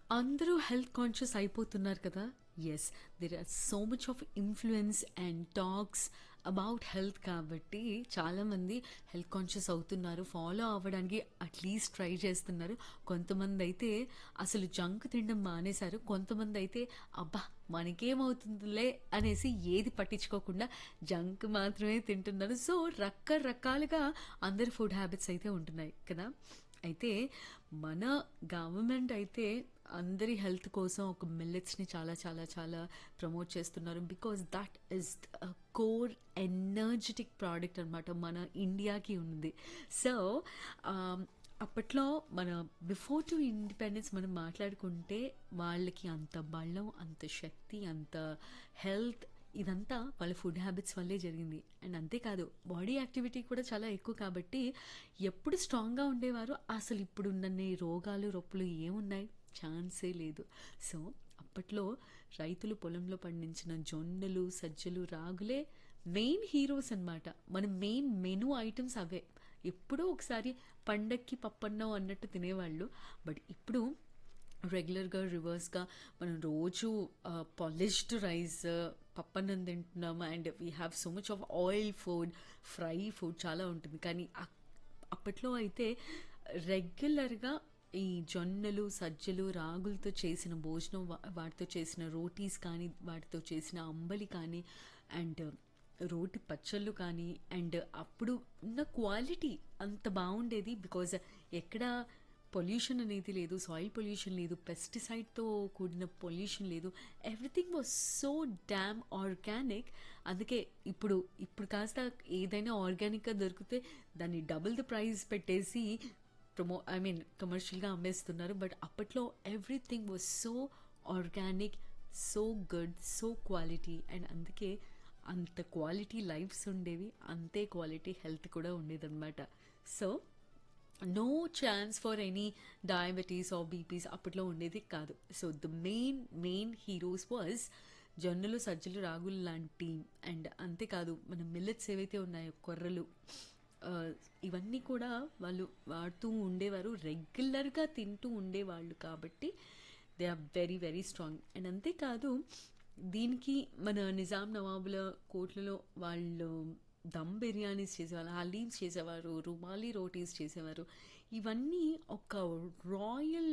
అందరూ health conscious అయిపోతున్నారు కదా yes there are so much of influence and talks about health కాబట్టి చాలామంది హెల్త్ కాన్షియస్ అవుతున్నారు ఫాలో అవ్వడానికి అట్లీస్ట్ ట్రై చేస్తున్నారు కొంతమంది అయితే అసలు జంక్ తినడం మానేశారు కొంతమంది అయితే అబ్బా మనకేమవుతుందిలే అనేసి ఏది పట్టించుకోకుండా జంక్ మాత్రమే తింటున్నారు సో రకరకాలుగా అందరి ఫుడ్ హ్యాబిట్స్ అయితే ఉంటున్నాయి కదా అయితే మన గవర్నమెంట్ అయితే అందరి హెల్త్ కోసం ఒక మిల్లెట్స్ని చాలా చాలా చాలా ప్రమోట్ చేస్తున్నారు because that is core energetic product అనమాట మన ఇండియాకి ఉంది సో అప్పట్లో మన బిఫోర్ టు ఇండిపెండెన్స్ మనం మాట్లాడుకుంటే వాళ్ళకి అంత బలం అంత శక్తి అంత హెల్త్ ఇదంతా వాళ్ళ ఫుడ్ హ్యాబిట్స్ వల్లే జరిగింది అండ్ అంతేకాదు బాడీ యాక్టివిటీ కూడా చాలా ఎక్కువ కాబట్టి ఎప్పుడు స్ట్రాంగ్గా ఉండేవారు అసలు ఇప్పుడు ఉన్న రోగాలు రొప్పులు ఏమున్నాయి ఛాన్సే లేదు సో అప్పట్లో రైతులు పొలంలో పండించిన జొన్నలు సజ్జలు రాగులే మెయిన్ హీరోస్ అన్నమాట మన మెయిన్ మెనూ ఐటమ్స్ అవే ఎప్పుడో ఒకసారి పండక్కి పప్పన్నం అన్నట్టు తినేవాళ్ళు బట్ ఇప్పుడు రెగ్యులర్గా రివర్స్గా మనం రోజు పాలిష్డ్ రైస్ పప్పన్నం తింటున్నాము and we have so much of oil food fry food చాలా ఉంటుంది కానీ అప్పట్లో అయితే రెగ్యులర్గా ఈ జొన్నలు సజ్జలు రాగులతో చేసిన భోజనం వాటితో చేసిన రోటీస్ కానీ వాటితో చేసిన అంబలి కానీ అండ్ రోటి పచ్చళ్ళు కానీ అండ్ అప్పుడు ఉన్న క్వాలిటీ అంత బాగుండేది బికాజ్ ఎక్కడ పొల్యూషన్ అనేది లేదు సాయిల్ పొల్యూషన్ లేదు పెస్టిసైడ్తో కూడిన పొల్యూషన్ లేదు everything was so damn organic అందుకే ఇప్పుడు ఇప్పుడు కాస్త ఏదైనా ఆర్గానిక్గా దొరికితే దాన్ని డబుల్ ద ప్రైస్ పెట్టేసి ప్రమో ఐ మీన్ కమర్షియల్గా అమ్మేస్తున్నారు బట్ అప్పట్లో everything was so organic so good so quality and అందుకే అంత క్వాలిటీ లైఫ్స్ ఉండేవి అంతే క్వాలిటీ హెల్త్ కూడా ఉండేదన్నమాట so no chance for any diabetes or BPs అప్పట్లో ఉండేది కాదు so the main main heroes was జొన్నలు సజ్జలు రాగులు లాంటి అండ్ అంతేకాదు మన మిల్లెట్స్ ఏవైతే ఉన్నాయో కొర్రలు ఇవన్నీ కూడా వాళ్ళు వాడుతూ ఉండేవారు రెగ్యులర్గా తింటూ ఉండేవాళ్ళు కాబట్టి they are very very strong and అంతేకాదు దీనికి మన నిజాం నవాబుల కోట్లలో వాళ్ళు దమ్ బిర్యానీస్ చేసేవారు హలీమ్స్ చేసేవారు రుమాలి రోటీస్ చేసేవారు ఇవన్నీ ఒక రాయల్